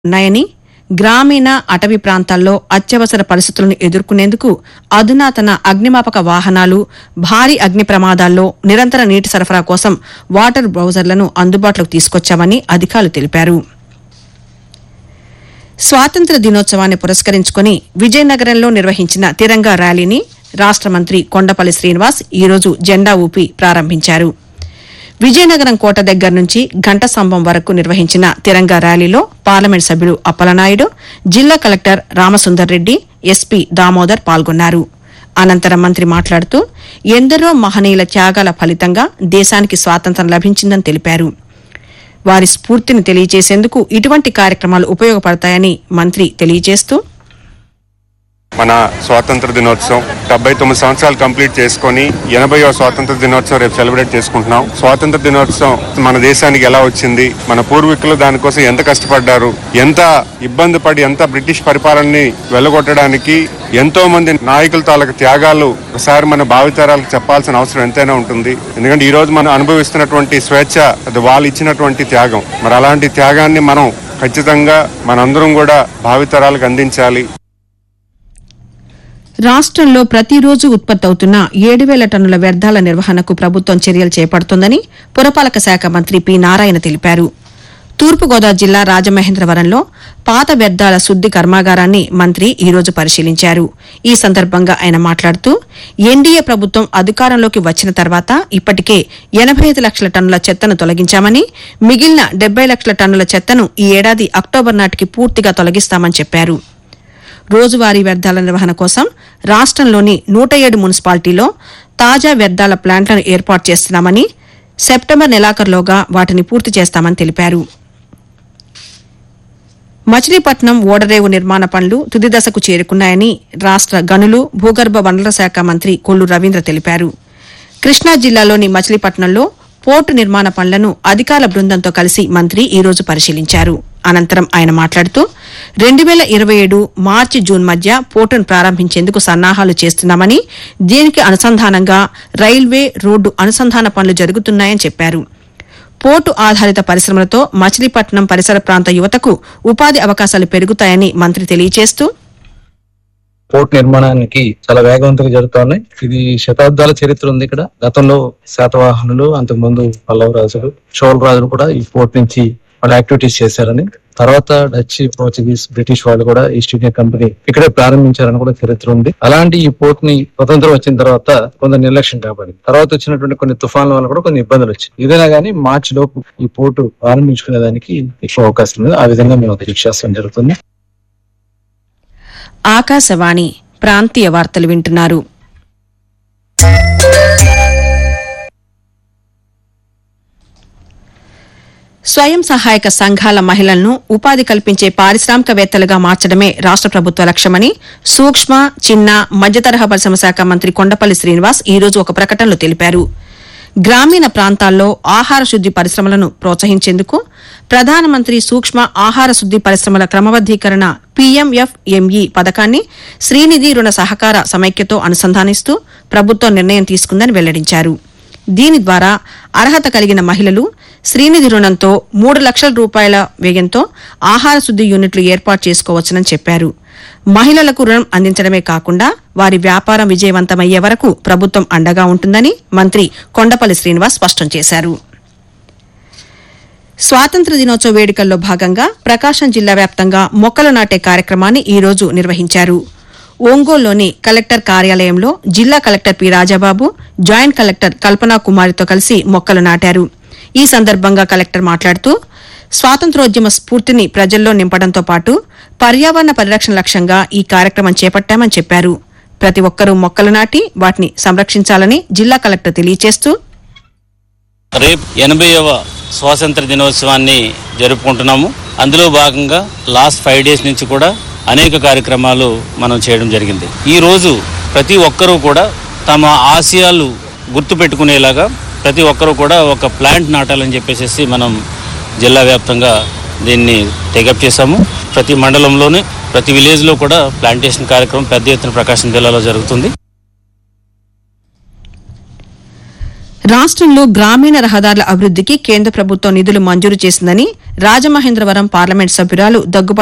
ఉన్నాయని గ్రామీణ అటవీ ప్రాంతాల్లో అత్యవసర పరిస్థితులను ఎదుర్కొనేందుకు అధునాతన అగ్నిమాపక వాహనాలు భారీ అగ్ని ప్రమాదాల్లో నిరంతర నీటి సరఫరా కోసం వాటర్ బ్రౌజర్లను అందుబాటులోకి తీసుకొచ్చామని అధికారులు తెలిపారు స్వాతంత్ర దినోత్సవాన్ని పురస్కరించుకుని విజయనగరంలో నిర్వహించిన తిరంగా ర్యాలీని రాష్ట మంత్రి కొండపల్లి శ్రీనివాస్ ఈరోజు జెండా ఊపి ప్రారంభించారు విజయనగరం కోట దగ్గర నుంచి ఘంట స్తంభం వరకు నిర్వహించిన తిరంగా ర్యాలీలో పార్లమెంట్ సభ్యుడు అప్పలనాయుడు జిల్లా కలెక్టర్ రామసుందర్ రెడ్డి ఎస్పీ దామోదర్ పాల్గొన్నారు అనంతరం మంత్రి మాట్లాడుతూ ఎందరో మహనీయుల త్యాగాల ఫలితంగా దేశానికి స్వాతంత్ర్యం లభించిందని తెలిపారు వారి స్ఫూర్తిని తెలియజేసేందుకు ఇటువంటి కార్యక్రమాలు ఉపయోగపడతాయని మంత్రి తెలియజేస్తూ మన స్వాతంత్ర దినోత్సవం డెబ్బై తొమ్మిది సంవత్సరాలు కంప్లీట్ చేసుకొని ఎనభైవ స్వాతంత్ర దినోత్సవం రేపు సెలబ్రేట్ చేసుకుంటున్నాం స్వాతంత్ర దినోత్సవం మన దేశానికి ఎలా వచ్చింది మన పూర్వీకులు దానికోసం ఎంత కష్టపడ్డారు ఎంత ఇబ్బంది పడి ఎంత బ్రిటిష్ పరిపాలనని వెళ్ళగొట్టడానికి ఎంతో మంది నాయకుల తాలూకు త్యాగాలు ఒకసారి మన భావితరాలకు చెప్పాల్సిన అవసరం ఎంతైనా ఉంటుంది ఎందుకంటే ఈ రోజు మనం అనుభవిస్తున్నటువంటి స్వేచ్ఛ అది వాళ్ళు ఇచ్చినటువంటి త్యాగం మరి అలాంటి త్యాగాన్ని మనం ఖచ్చితంగా మనందరం కూడా భావితరాలకు అందించాలి రాష్ట్రంలో ప్రతిరోజు ఉత్పత్తి అవుతున్న ఏడు వేల టన్నుల వ్యర్థాల నిర్వహణకు ప్రభుత్వం చర్యలు చేపడుతోందని పురపాలక శాఖ మంత్రి పి నారాయణ తెలిపారు తూర్పుగోదావరి జిల్లా రాజమహేంద్రవరంలో పాత వ్యర్థాల శుద్ది కర్మాగారాన్ని మంత్రి ఈ రోజు పరిశీలించారు ఈ సందర్భంగా ఆయన మాట్లాడుతూ ఎన్డీఏ ప్రభుత్వం అధికారంలోకి వచ్చిన తర్వాత ఇప్పటికే ఎనబై ఐదు లక్షల టన్నుల చెత్తను తొలగించామని మిగిలిన డెబ్బై లక్షల టన్నుల చెత్తను ఈ ఏడాది అక్టోబర్ నాటికి పూర్తిగా తొలగిస్తామని చెప్పారు రోజువారీ వ్యర్థాల నిర్వహణ కోసం రాష్ట్రంలోని నూట ఏడు మున్సిపాలిటీలో తాజా వ్యర్థాల ప్లాంట్లను ఏర్పాటు చేస్తున్నామని సెప్టెంబర్ నెలాఖరులోగా వాటిని పూర్తి చేస్తామని తెలిపారు మచిలీపట్నం ఓడరేవు నిర్మాణ పనులు తుది దశకు చేరుకున్నాయని రాష్ట్ర గనులు భూగర్భ వనరుల శాఖ మంత్రి కొల్లు రవీంద్ర తెలిపారు కృష్ణా జిల్లాలోని మచిలీపట్నంలో పోర్టు నిర్మాణ పనులను అధికారుల బృందంతో కలిసి మంత్రి ఈ రోజు పరిశీలించారు అనంతరం ఆయన మాట్లాడుతూ రెండు వేల ఇరవై ఏడు మార్చి జూన్ మధ్య పోర్టును ప్రారంభించేందుకు సన్నాహాలు చేస్తున్నామని దీనికి అనుసంధానంగా రైల్వే రోడ్డు అనుసంధాన పనులు జరుగుతున్నాయని చెప్పారు పోర్టు ఆధారిత పరిశ్రమలతో మచిలీపట్నం పరిసర ప్రాంత యువతకు ఉపాధి అవకాశాలు పెరుగుతాయని మంత్రి తెలియజేస్తూ పోర్ట్ నిర్మాణానికి చాలా వేగవంతంగా జరుగుతా ఉన్నాయి ఇది శతాబ్దాల చరిత్ర ఉంది ఇక్కడ గతంలో శాతవాహనులు అంతకు ముందు పల్లవ రాజులు చోళ రాజులు కూడా ఈ పోర్ట్ నుంచి వాళ్ళు యాక్టివిటీస్ చేశారని తర్వాత డచ్ పోర్చుగీస్ బ్రిటిష్ వాళ్ళు కూడా ఈస్ట్ ఇండియా కంపెనీ ఇక్కడే ప్రారంభించారని కూడా చరిత్ర ఉంది అలాంటి ఈ పోర్ట్ ని స్వతంత్రం వచ్చిన తర్వాత కొంత నిర్లక్ష్యం కాబడింది తర్వాత వచ్చినటువంటి కొన్ని తుఫాన్ల వల్ల కూడా కొన్ని ఇబ్బందులు వచ్చాయి ఏదైనా కానీ మార్చి లోపు ఈ పోర్టు ప్రారంభించుకునే దానికి ఎక్కువ అవకాశం ఉంది ఆ విధంగా మేము కృషి చేస్తాం జరుగుతుంది ఆకాశవాణి ప్రాంతీయ వార్తలు వింటున్నారు స్వయం సహాయక సంఘాల మహిళలను ఉపాధి కల్పించే పారిశ్రామికవేత్తలుగా మార్చడమే రాష్ట ప్రభుత్వ లక్ష్యమని సూక్ష్మ చిన్న మధ్యతరహా పరిశ్రమ శాఖ మంత్రి కొండపల్లి శ్రీనివాస్ ఈ రోజు ఒక ప్రకటనలో తెలిపారు గ్రామీణ ప్రాంతాల్లో ఆహార శుద్ది పరిశ్రమలను ప్రోత్సహించేందుకు ప్రధానమంత్రి సూక్ష్మ ఆహార శుద్ది పరిశ్రమల క్రమబద్దీకరణ పీఎంఎఫ్ఎంఈ పథకాన్ని శ్రీనిధి రుణ సహకార సమైక్యతో అనుసంధానిస్తూ ప్రభుత్వం నిర్ణయం తీసుకుందని వెల్లడించారు దీని ద్వారా అర్హత కలిగిన మహిళలు శ్రీనిధి రుణంతో మూడు లక్షల రూపాయల వ్యయంతో ఆహార శుద్ది యూనిట్లు ఏర్పాటు చేసుకోవచ్చునని చెప్పారు మహిళలకు రుణం అందించడమే కాకుండా వారి వ్యాపారం విజయవంతమయ్యే వరకు ప్రభుత్వం అండగా ఉంటుందని మంత్రి కొండపల్లి శ్రీనివాస్ స్పష్టం చేశారు స్వాతంత్ర దినోత్సవ వేడుకల్లో భాగంగా ప్రకాశం జిల్లా వ్యాప్తంగా మొక్కలు నాటే కార్యక్రమాన్ని ఈ రోజు నిర్వహించారు ఒంగోలులోని కలెక్టర్ కార్యాలయంలో జిల్లా collector P Rajababu joint collector Kalpana కుమారితో కలిసి మొక్కలు నాటారు ఈ సందర్భంగా కలెక్టర్ మాట్లాడుతూ స్వాతంత్రోద్యమ స్ఫూర్తిని ప్రజల్లో నింపడంతో పాటు పర్యావరణ పరిరక్షణ లక్ష్యంగా ఈ కార్యక్రమం చేపట్టామని చెప్పారు ప్రతి ఒక్కరూ మొక్కలు నాటి వాటిని సంరక్షించాలని జిల్లా కలెక్టర్ తెలియజేస్తూ రేపు ఎనభైవ స్వాతంత్ర దినోత్సవాన్ని జరుపుకుంటున్నాము అందులో భాగంగా లాస్ట్ ఫైవ్ డేస్ నుంచి కూడా అనేక కార్యక్రమాలు మనం చేయడం జరిగింది ఈ రోజు ప్రతి ఒక్కరూ కూడా తమ ఆశయాలు గుర్తుపెట్టుకునేలాగా ప్రతి ఒక్కరూ కూడా ఒక ప్లాంట్ నాటాలని చెప్పేసి మనం జిల్లా వ్యాప్తంగా దీన్ని టేకప్ చేశాము ప్రతి మండలంలోనే ప్రతి విలేజ్లో కూడా ప్లాంటేషన్ కార్యక్రమం పెద్ద ఎత్తున ప్రకాశం జిల్లాలో జరుగుతుంది రాష్ట్రంలో గ్రామీణ రహదారుల అభివృద్దికి కేంద్ర ప్రభుత్వం నిధులు మంజూరు చేసిందని రాజమహేంద్రవరం పార్లమెంట్ సభ్యురాలు దగ్గుపాటి